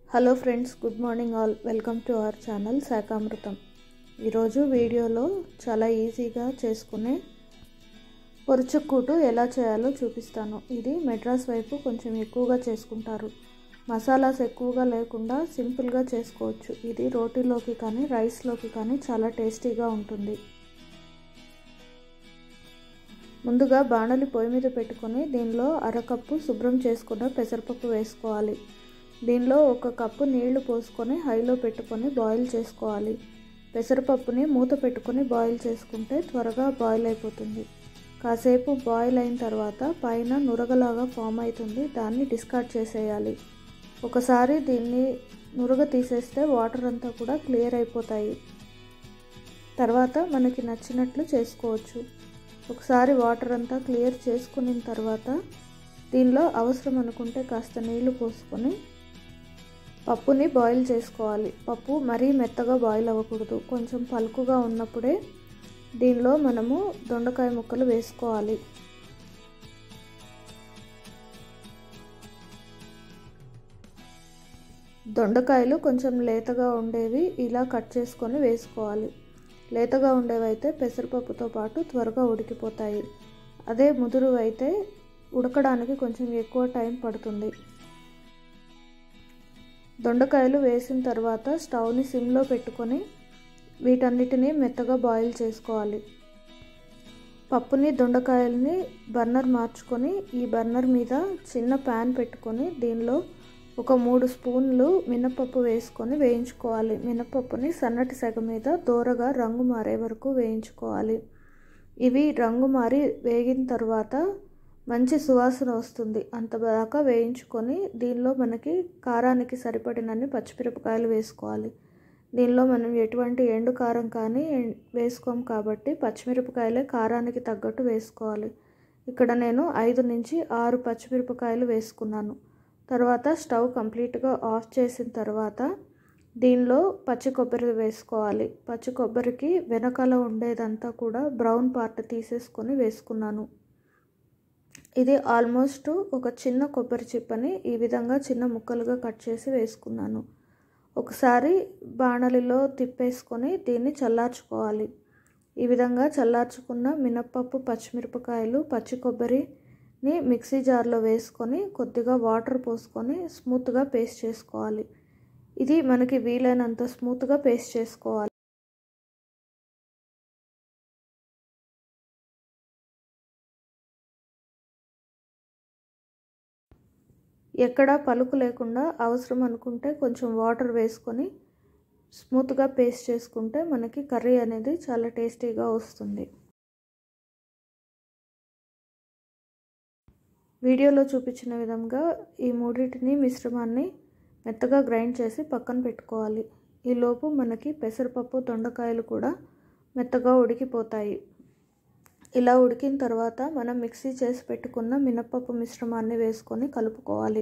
hello friends good morning all welcome to our channel Shakhamrutham ఈరోజు వీడియోలో చాలా ఈజీగా చేసుకునే పొరుచుక్కూటు ఎలా చేయాలో చూపిస్తాను ఇది మెడ్రాస్ వైపు కొంచెం ఎక్కువగా చేసుకుంటారు మసాలాస్ ఎక్కువగా లేకుండా సింపుల్గా చేసుకోవచ్చు ఇది రోటీలోకి కానీ రైస్లోకి కానీ చాలా టేస్టీగా ఉంటుంది ముందుగా బాణలి పొయ్యి మీద పెట్టుకొని దీనిలో అరకప్పు శుభ్రం చేసుకున్న పెసరపప్పు వేసుకోవాలి దీనిలో ఒక కప్పు నీళ్లు పోసుకొని హైలో పెట్టుకొని బాయిల్ చేసుకోవాలి పెసరపప్పుని మూత పెట్టుకొని బాయిల్ చేసుకుంటే త్వరగా బాయిల్ అయిపోతుంది కాసేపు బాయిల్ అయిన తర్వాత పైన నురగలాగా ఫామ్ అవుతుంది దాన్ని డిస్కార్డ్ చేసేయాలి ఒకసారి దీన్ని నురగ తీసేస్తే వాటర్ అంతా కూడా క్లియర్ అయిపోతాయి తర్వాత మనకి నచ్చినట్లు చేసుకోవచ్చు ఒకసారి వాటర్ అంతా క్లియర్ చేసుకున్న తర్వాత దీనిలో అవసరం అనుకుంటే కాస్త నీళ్లు పోసుకొని పప్పుని బాయిల్ చేసుకోవాలి పప్పు మరీ మెత్తగా బాయిల్ అవ్వకూడదు కొంచెం పలుకుగా ఉన్నప్పుడే దీనిలో మనము దొండకాయ ముక్కలు వేసుకోవాలి దొండకాయలు కొంచెం లేతగా ఉండేవి ఇలా కట్ చేసుకొని వేసుకోవాలి లేతగా ఉండేవైతే పెసరపప్పుతో పాటు త్వరగా ఉడికిపోతాయి అదే ముదురు అయితే ఉడకడానికి కొంచెం ఎక్కువ టైం పడుతుంది దొండకాయలు వేసిన తర్వాత స్టవ్ని సిమ్లో పెట్టుకొని వీటన్నిటిని మెత్తగా బాయిల్ చేసుకోవాలి పప్పుని దొండకాయలని బర్నర్ మార్చుకొని ఈ బర్నర్ మీద చిన్న ప్యాన్ పెట్టుకొని దీనిలో ఒక మూడు స్పూన్లు మినపప్పు వేసుకొని వేయించుకోవాలి మినపప్పుని సన్నటి సెగ మీద దూరగా రంగు మారే వరకు వేయించుకోవాలి ఇవి రంగు మారి వేగిన తర్వాత మంచి సువాసన వస్తుంది అంత దాకా వేయించుకొని దీనిలో మనకి కారానికి సరిపడినన్ని పచ్చిమిరపకాయలు వేసుకోవాలి దీనిలో మనం ఎటువంటి ఎండు కారం కానీ వేసుకోం కాబట్టి పచ్చిమిరపకాయలే కారానికి తగ్గట్టు వేసుకోవాలి ఇక్కడ నేను ఐదు నుంచి ఆరు పచ్చిమిరపకాయలు వేసుకున్నాను తర్వాత స్టవ్ కంప్లీట్గా ఆఫ్ చేసిన తర్వాత దీనిలో పచ్చి కొబ్బరి వేసుకోవాలి పచ్చి కొబ్బరికి వెనకాల ఉండేదంతా కూడా బ్రౌన్ పార్ట్ తీసేసుకొని వేసుకున్నాను ఇది ఆల్మోస్ట్ ఒక చిన్న కొబ్బరి చిప్పని ఈ విధంగా చిన్న ముక్కలుగా కట్ చేసి వేసుకున్నాను ఒకసారి బాణలిలో తిప్పేసుకొని దీన్ని చల్లార్చుకోవాలి ఈ విధంగా చల్లార్చుకున్న మినప్పప్పు పచ్చిమిరపకాయలు పచ్చి కొబ్బరిని మిక్సీ జార్లో వేసుకొని కొద్దిగా వాటర్ పోసుకొని స్మూత్గా పేస్ట్ చేసుకోవాలి ఇది మనకి వీలైనంత స్మూత్గా పేస్ట్ చేసుకోవాలి ఎక్కడా పలుకు లేకుండా అవసరం అనుకుంటే కొంచెం వాటర్ వేసుకొని స్మూత్గా పేస్ట్ చేసుకుంటే మనకి కర్రీ అనేది చాలా టేస్టీగా వస్తుంది వీడియోలో చూపించిన విధంగా ఈ మూడింటిని మిశ్రమాన్ని మెత్తగా గ్రైండ్ చేసి పక్కన పెట్టుకోవాలి ఈలోపు మనకి పెసరపప్పు దొండకాయలు కూడా మెత్తగా ఉడికిపోతాయి ఇలా ఉడికిన తర్వాత మనం మిక్సీ చేసి పెట్టుకున్న మినప్పప్పు మిశ్రమాన్ని వేసుకొని కలుపుకోవాలి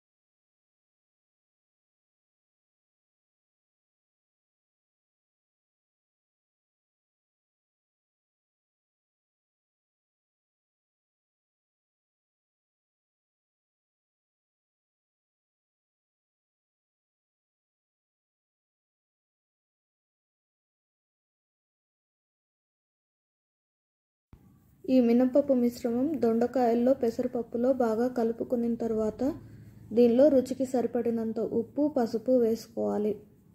ఈ మినపప్పు మిశ్రమం దొండకాయల్లో పెసరపప్పులో బాగా కలుపుకున్న తర్వాత దీనిలో రుచికి సరిపడినంత ఉప్పు పసుపు వేసుకోవాలి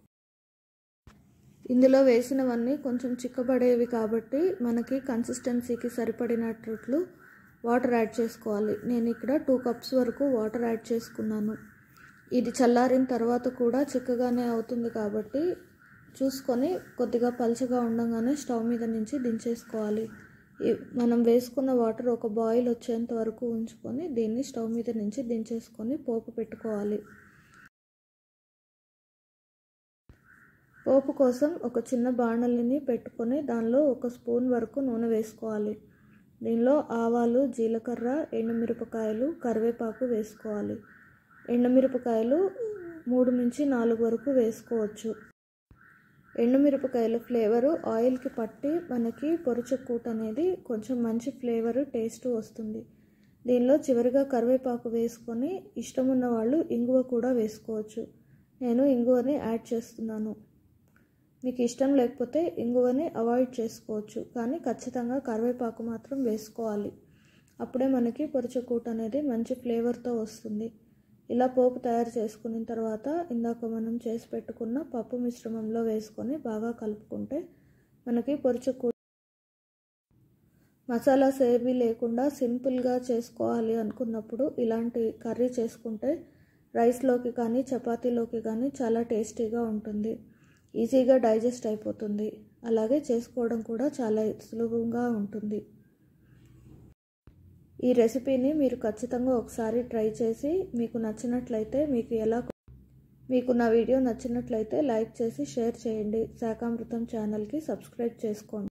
ఇందులో వేసినవన్నీ కొంచెం చిక్కబడేవి కాబట్టి మనకి కన్సిస్టెన్సీకి సరిపడినట్లు వాటర్ యాడ్ చేసుకోవాలి నేను ఇక్కడ టూ కప్స్ వరకు వాటర్ యాడ్ చేసుకున్నాను ఇది చల్లారిన తర్వాత కూడా చిక్కగానే అవుతుంది కాబట్టి చూసుకొని కొద్దిగా పలుచగా ఉండగానే స్టవ్ మీద నుంచి దించేసుకోవాలి మనం వేసుకున్న వాటర్ ఒక బాయిల్ వచ్చేంత వరకు ఉంచుకొని దీన్ని స్టవ్ మీద నుంచి దించేసుకొని పోపు పెట్టుకోవాలి పోపు కోసం ఒక చిన్న బాణలిని పెట్టుకొని దానిలో ఒక స్పూన్ వరకు నూనె వేసుకోవాలి దీనిలో ఆవాలు జీలకర్ర ఎండుమిరపకాయలు కరివేపాకు వేసుకోవాలి ఎండుమిరపకాయలు మూడు నుంచి నాలుగు వరకు వేసుకోవచ్చు ఎండుమిరపకాయల ఫ్లేవరు ఆయిల్కి పట్టి మనకి పొరుచుక్కూట అనేది కొంచెం మంచి ఫ్లేవర్ టేస్ట్ వస్తుంది దీనిలో చివరిగా కరివేపాకు వేసుకొని ఇష్టం ఉన్న వాళ్ళు ఇంగువ కూడా వేసుకోవచ్చు నేను ఇంగువని యాడ్ చేస్తున్నాను మీకు ఇష్టం లేకపోతే ఇంగువని అవాయిడ్ చేసుకోవచ్చు కానీ ఖచ్చితంగా కరివేపాకు మాత్రం వేసుకోవాలి అప్పుడే మనకి పొరచకూట అనేది మంచి ఫ్లేవర్తో వస్తుంది ఇలా పోపు తయారు చేసుకున్న తర్వాత ఇందాక మనం చేసి పెట్టుకున్న పప్పు మిశ్రమంలో వేసుకొని బాగా కలుపుకుంటే మనకి పొరచకూట మసాలాస్ ఏమీ లేకుండా సింపుల్గా చేసుకోవాలి అనుకున్నప్పుడు ఇలాంటి కర్రీ చేసుకుంటే రైస్లోకి కానీ చపాతీలోకి కానీ చాలా టేస్టీగా ఉంటుంది ఈజీగా డైజెస్ట్ అయిపోతుంది అలాగే చేసుకోవడం కూడా చాలా సులభంగా ఉంటుంది ఈ రెసిపీని మీరు ఖచ్చితంగా ఒకసారి ట్రై చేసి మీకు నచ్చినట్లయితే మీకు ఎలా మీకు నా వీడియో నచ్చినట్లయితే లైక్ చేసి షేర్ చేయండి శాకామృతం ఛానల్కి సబ్స్క్రైబ్ చేసుకోండి